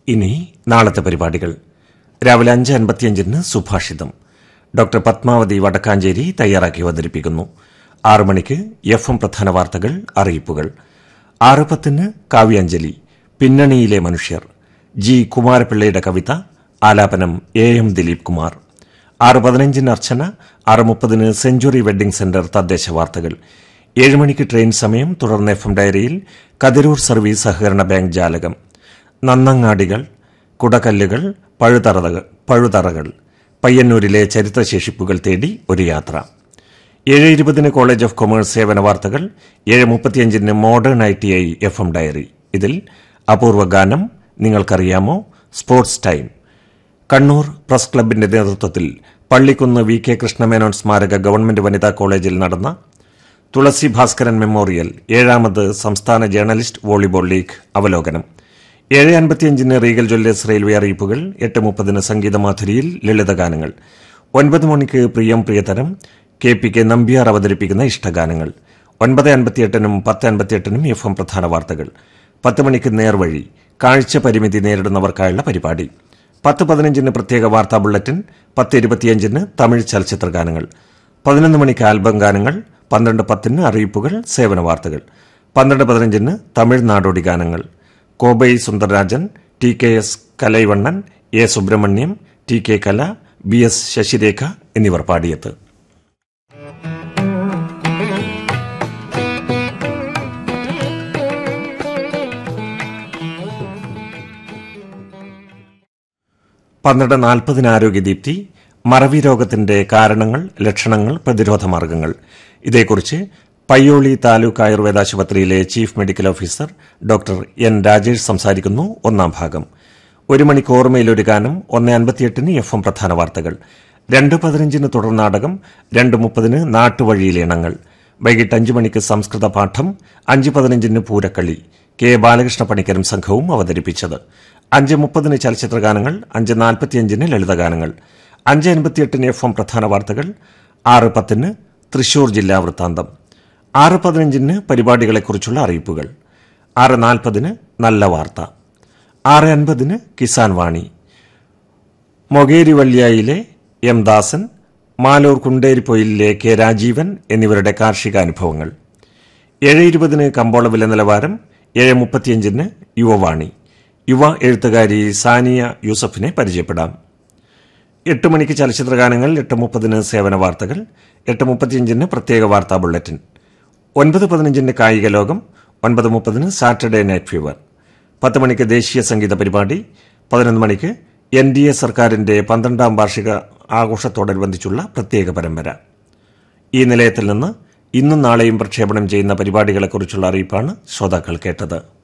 ഇനി നാളത്തെ പരിപാടികൾ രാവിലെ അഞ്ച് അൻപത്തിയഞ്ചിന് സുഭാഷിതം ഡോക്ടർ പത്മാവതി വടക്കാഞ്ചേരി തയ്യാറാക്കി അവതരിപ്പിക്കുന്നു ആറു മണിക്ക് എഫ് എം പ്രധാന വാർത്തകൾ അറിയിപ്പുകൾ ആറ് പത്തിന് കാവ്യാഞ്ജലി പിന്നണിയിലെ മനുഷ്യർ ജി കുമാരപിള്ളയുടെ കവിത ആലാപനം എ എം ദിലീപ് കുമാർ ആറ് പതിനഞ്ചിന് അർച്ചന ആറ് മുപ്പതിന് സെഞ്ചുറി വെഡ്ഡിംഗ് സെന്റർ തദ്ദേശ വാർത്തകൾ ഏഴ് മണിക്ക് ട്രെയിൻ സമയം തുടർന്ന് എഫ് എം ഡയറിയിൽ കതിരൂർ സർവീസ് സഹകരണ ബാങ്ക് ജാലകം നന്നങ്ങാടികൾ കുടക്കല്ലുകൾ പഴുതറകൾ പഴുതറകൾ പയ്യന്നൂരിലെ ചരിത്രശേഷിപ്പുകൾ തേടി ഒരു യാത്ര ഏഴ് ഇരുപതിന് കോളേജ് ഓഫ് കൊമേഴ്സ് സേവന വാർത്തകൾ ഏഴ് മുപ്പത്തിയഞ്ചിന് modern I T I F M diary ഇതിൽ അപൂർവ ഗാനം നിങ്ങൾക്കറിയാമോ സ്പോർട്സ് ടൈം കണ്ണൂർ പ്രസ് ക്ലബിന്റെ നേതൃത്വത്തിൽ പള്ളിക്കുന്ന് വി കെ കൃഷ്ണമേനോൻ സ്മാരക ഗവൺമെന്റ് വനിതാ കോളേജിൽ നടന്ന തുളസി ഭാസ്കരൻ മെമ്മോറിയൽ ഏഴാമത് സംസ്ഥാന ജേർണലിസ്റ്റ് വോളിബോൾ ലീഗ് അവലോകനം ഏഴ് അൻപത്തിയഞ്ചിന് റീഗൽ ജ്വല്ലേഴ്സ് റെയിൽവേ അറിയിപ്പുകൾ എട്ട് മുപ്പതിന് സംഗീതമാധുരിയിൽ ലളിതഗാനങ്ങൾ ഒൻപത് മണിക്ക് പ്രിയം പ്രിയതരം കെ പി കെ നമ്പ്യാർ അവതരിപ്പിക്കുന്ന ഇഷ്ടഗാനങ്ങൾ ഒൻപത് അൻപത്തിയെട്ടിനും പത്ത് അൻപത്തിയെട്ടിനും എഫ് എം പ്രധാന വാർത്തകൾ പത്ത് മണിക്ക് നേർവഴി കാഴ്ച പരിമിതി നേരിടുന്നവർക്കായുള്ള പരിപാടി പത്ത് പതിനഞ്ചിന് പ്രത്യേക വാർത്താ ബുള്ളറ്റിൻ പത്ത് ഇരുപത്തിയഞ്ചിന് തമിഴ് ചലച്ചിത്ര ഗാനങ്ങൾ പതിനൊന്ന് മണിക്ക് ആൽബം ഗാനങ്ങൾ പന്ത്രണ്ട് പത്തിന് അറിയിപ്പുകൾ സേവന വാർത്തകൾ പന്ത്രണ്ട് പതിനഞ്ചിന് തമിഴ് നാടോടി ഗാനങ്ങൾ Kovai Soundararajan T K S Kalaivannan A Subramaniam T K Kala B S Sasirekha എന്നിവർ പാടിയത് പന്ത്രണ്ട് നാൽപ്പതിന് ആരോഗ്യദീപ്തി മറവി രോഗത്തിന്റെ കാരണങ്ങൾ ലക്ഷണങ്ങൾ പ്രതിരോധ മാർഗങ്ങൾ ഇതേക്കുറിച്ച് പയ്യോളി താലൂക്ക് ആയുർവേദ ആശുപത്രിയിലെ chief medical officer doctor N Rajesh സംസാരിക്കുന്നു ഒന്നാം ഭാഗം ഒരു മണിക്ക് ഓർമ്മയിലൊരു ഗാനം ഒന്ന് അൻപത്തിയെട്ടിന് എഫ് എം പ്രധാന വാർത്തകൾ രണ്ട് പതിനഞ്ചിന് തുടർ നാടകം രണ്ട് മുപ്പതിന് നാട്ടുവഴിയിലെ ഇണങ്ങൾ വൈകിട്ട് അഞ്ച് മണിക്ക് സംസ്കൃത പാഠം അഞ്ച് പതിനഞ്ചിന് പൂരക്കളി കെ ബാലകൃഷ്ണ പണിക്കരും സംഘവും അവതരിപ്പിച്ചത് അഞ്ച് മുപ്പതിന് ചലച്ചിത്ര ഗാനങ്ങൾ അഞ്ച് നാൽപ്പത്തിയഞ്ചിന് ലളിതഗാനങ്ങൾ അഞ്ച് അൻപത്തിയെട്ടിന് എഫ് എം പ്രധാന വാർത്തകൾ ആറ് പത്തിന് തൃശൂർ ജില്ലാ വൃത്താന്തം ആറ് പതിനഞ്ചിന് പരിപാടികളെക്കുറിച്ചുള്ള അറിയിപ്പുകൾ ആറ് നാൽപ്പതിന് നല്ല വാർത്ത ആറ് അൻപതിന് കിസാൻ വാണി മൊകേരിവള്ളിയായിലെ എം ദാസൻ മാലൂർ കുണ്ടേരിപ്പൊയിലിലെ കെ രാജീവൻ എന്നിവരുടെ കാർഷിക അനുഭവങ്ങൾ ഏഴ് ഇരുപതിന് കമ്പോള വില നിലവാരം ഏഴ് മുപ്പത്തിയഞ്ചിന് യുവവാണി യുവ എഴുത്തുകാരി സാനിയ യൂസഫിനെ പരിചയപ്പെടാം എട്ട് മണിക്ക് ചലച്ചിത്ര ഗാനങ്ങൾ എട്ട് മുപ്പതിന് സേവന വാർത്തകൾ എട്ട് മുപ്പത്തിയഞ്ചിന് പ്രത്യേക വാർത്താ ബുള്ളറ്റിൻ ഒൻപത് പതിനഞ്ചിന് കായിക ലോകം ഒൻപത് മുപ്പതിന് സാറ്റർഡേ നൈറ്റ് ഫീവർ പത്ത് മണിക്ക് ദേശീയ സംഗീത പരിപാടി പതിനൊന്ന് മണിക്ക് എൻ ഡി എ സർക്കാരിന്റെ പന്ത്രണ്ടാം വാർഷിക ആഘോഷത്തോടനുബന്ധിച്ചുള്ള പ്രത്യേക പരമ്പര ഈ നിലയത്തിൽ നിന്ന് ഇന്നും നാളെയും പ്രക്ഷേപണം ചെയ്യുന്ന പരിപാടികളെക്കുറിച്ചുള്ള അറിയിപ്പാണ് ശ്രോതാക്കൾ കേട്ടത്